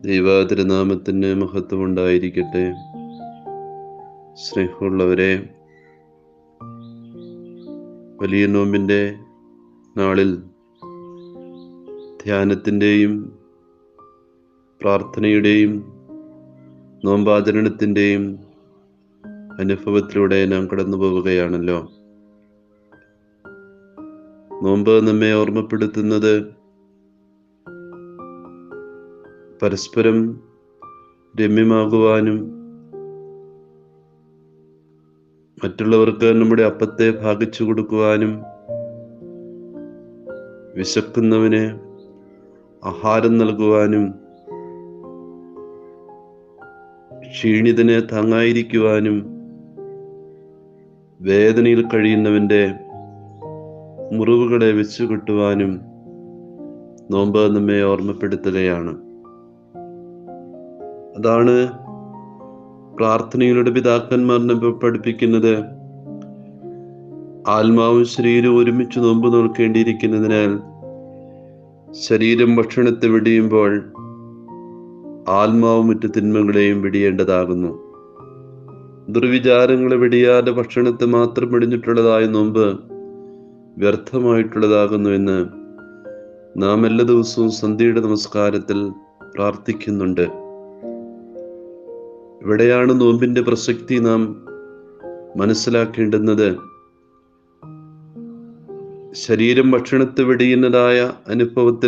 ദൈവാതിരുനാമത്തിന് മഹത്വം ഉണ്ടായിരിക്കട്ടെ സ്നേഹമുള്ളവരെ വലിയ നോമ്പിൻ്റെ നാളിൽ ധ്യാനത്തിൻ്റെയും പ്രാർത്ഥനയുടെയും നോമ്പാചരണത്തിൻ്റെയും അനുഭവത്തിലൂടെ നാം കടന്നു പോവുകയാണല്ലോ നോമ്പ് നമ്മെ ഓർമ്മപ്പെടുത്തുന്നത് പരസ്പരം രമ്യമാകുവാനും മറ്റുള്ളവർക്ക് നമ്മുടെ അപ്പത്തെ ഭാഗിച്ചു കൊടുക്കുവാനും വിശക്കുന്നവന് ആഹാരം നൽകുവാനും ക്ഷീണിതന് താങ്ങായിരിക്കുവാനും വേദനയിൽ കഴിയുന്നവന്റെ മുറിവുകളെ വെച്ചു കിട്ടുവാനും നോമ്പ് നമ്മെ ഓർമ്മപ്പെടുത്തുകയാണ് അതാണ് പ്രാർത്ഥനയിലൂടെ പിതാക്കന്മാർ നമ്മെ പഠിപ്പിക്കുന്നത് ആത്മാവും ശരീരവും ഒരുമിച്ച് നോമ്പ് നോക്കേണ്ടിയിരിക്കുന്നതിനാൽ ശരീരം ഭക്ഷണത്തെ വെടിയുമ്പോൾ ആത്മാവ് മറ്റു തിന്മകളെയും വെടിയേണ്ടതാകുന്നു ദുർവിചാരങ്ങളെ വെടിയാതെ ഭക്ഷണത്തെ മാത്രം വെടിഞ്ഞിട്ടുള്ളതായ നോമ്പ് വ്യർത്ഥമായിട്ടുള്ളതാകുന്നു എന്ന് നാം എല്ലാ ദിവസവും സന്ധ്യയുടെ നമസ്കാരത്തിൽ പ്രാർത്ഥിക്കുന്നുണ്ട് ഇവിടെയാണ് നോമ്പിന്റെ പ്രസക്തി നാം മനസ്സിലാക്കേണ്ടുന്നത് ശരീരം ഭക്ഷണത്തെ വെടിയുന്നതായ അനുഭവത്തിൽ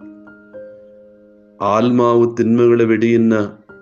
ആത്മാവ് തിന്മകളെ വെടിയുന്ന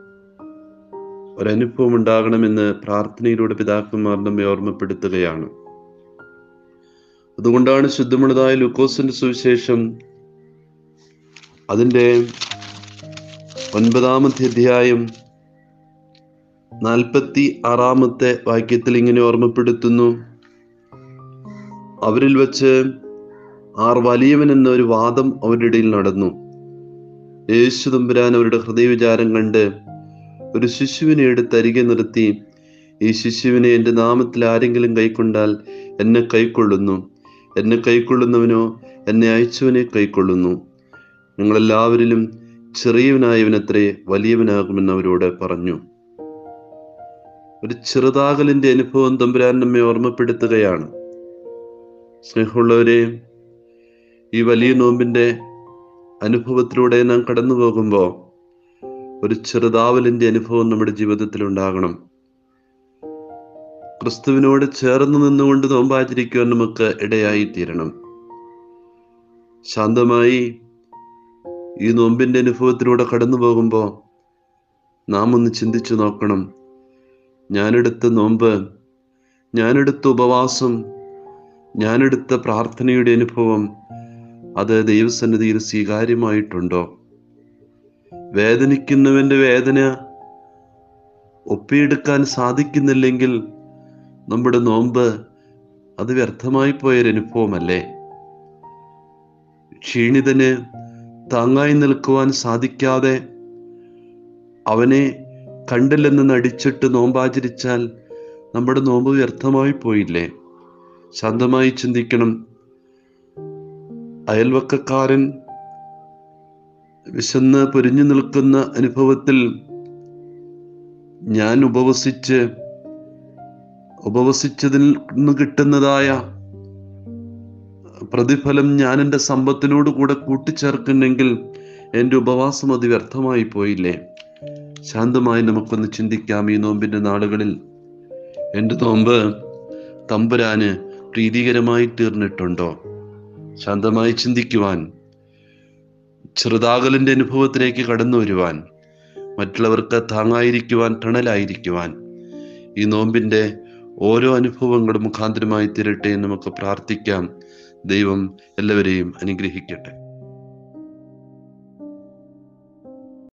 ഒരനുഭവം ഉണ്ടാകണമെന്ന് പ്രാർത്ഥനയിലൂടെ പിതാക്കന്മാർ നമ്മെ ഓർമ്മപ്പെടുത്തുകയാണ് അതുകൊണ്ടാണ് ശുദ്ധമുള്ളതായ ലുക്കോസിന്റെ സുവിശേഷം അതിൻ്റെ ഒൻപതാമത്തെ അധ്യായം നാൽപ്പത്തി ആറാമത്തെ വാക്യത്തിൽ ഇങ്ങനെ ഓർമ്മപ്പെടുത്തുന്നു അവരിൽ വച്ച് ആർ വലിയവൻ എന്ന ഒരു വാദം അവരുടെ ഇടയിൽ നടന്നു യേശു തമ്പുരാൻ അവരുടെ ഹൃദയവിചാരം കണ്ട് ഒരു ശിശുവിനെ എടുത്ത് അരികെ നിർത്തി ഈ ശിശുവിനെ എൻ്റെ നാമത്തിൽ ആരെങ്കിലും കൈക്കൊണ്ടാൽ എന്നെ കൈക്കൊള്ളുന്നു എന്നെ കൈക്കൊള്ളുന്നവനോ എന്നെ അയച്ചവനെ കൈക്കൊള്ളുന്നു നിങ്ങളെല്ലാവരിലും ചെറിയവനായവനത്രേ വലിയവനാകുമെന്ന് അവരോട് പറഞ്ഞു ഒരു ചെറുതാകലിന്റെ അനുഭവം തമ്പുരാൻ നമ്മെ ഓർമ്മപ്പെടുത്തുകയാണ് സ്നേഹമുള്ളവരെ ഈ വലിയ നോമ്പിന്റെ അനുഭവത്തിലൂടെ നാം കടന്നു പോകുമ്പോൾ ഒരു ചെറുതാവലിന്റെ അനുഭവം നമ്മുടെ ജീവിതത്തിൽ ഉണ്ടാകണം ക്രിസ്തുവിനോട് ചേർന്ന് നിന്നുകൊണ്ട് നോമ്പാചരിക്കുവാൻ നമുക്ക് ഇടയായി തീരണം ശാന്തമായി ഈ നോമ്പിന്റെ അനുഭവത്തിലൂടെ കടന്നു പോകുമ്പോൾ നാം ഒന്ന് ചിന്തിച്ചു നോക്കണം ഞാനെടുത്ത നോമ്പ് ഞാനെടുത്ത ഉപവാസം ഞാനെടുത്ത പ്രാർത്ഥനയുടെ അനുഭവം അത് ദൈവസന്നിധിയിൽ സ്വീകാര്യമായിട്ടുണ്ടോ വേദനിക്കുന്നവന്റെ വേദന ഒപ്പിയെടുക്കാൻ സാധിക്കുന്നില്ലെങ്കിൽ നമ്മുടെ നോമ്പ് അത് വ്യർത്ഥമായി പോയൊരനുഭവമല്ലേ ക്ഷീണിതന് താങ്ങായി നിൽക്കുവാൻ സാധിക്കാതെ അവനെ കണ്ടില്ലെന്ന് നടിച്ചിട്ട് നോമ്പാചരിച്ചാൽ നമ്മുടെ നോമ്പ് വ്യർത്ഥമായി പോയില്ലേ ശാന്തമായി ചിന്തിക്കണം അയൽവക്കക്കാരൻ വിശന്ന് പൊരിഞ്ഞു നിൽക്കുന്ന അനുഭവത്തിൽ ഞാൻ ഉപവസിച്ച് ഉപവസിച്ചതിൽ നിന്ന് കിട്ടുന്നതായ പ്രതിഫലം ഞാൻ എൻ്റെ സമ്പത്തിനോട് കൂടെ കൂട്ടിച്ചേർക്കുന്നെങ്കിൽ എൻ്റെ ഉപവാസം അത് വ്യർത്ഥമായി പോയില്ലേ ശാന്തമായി നമുക്കൊന്ന് ചിന്തിക്കാം ഈ നോമ്പിന്റെ നാളുകളിൽ എൻ്റെ നോമ്പ് തമ്പുരാന് പ്രീതികരമായി തീർന്നിട്ടുണ്ടോ ശാന്തമായി ചിന്തിക്കുവാൻ ചെറുതാകലിന്റെ അനുഭവത്തിലേക്ക് കടന്നു വരുവാൻ മറ്റുള്ളവർക്ക് താങ്ങായിരിക്കുവാൻ തണലായിരിക്കുവാൻ ഈ നോമ്പിന്റെ ഓരോ അനുഭവങ്ങളും മുഖാന്തരമായി തീരട്ടെ എന്ന് നമുക്ക് പ്രാർത്ഥിക്കാം ദൈവം എല്ലാവരെയും അനുഗ്രഹിക്കട്ടെ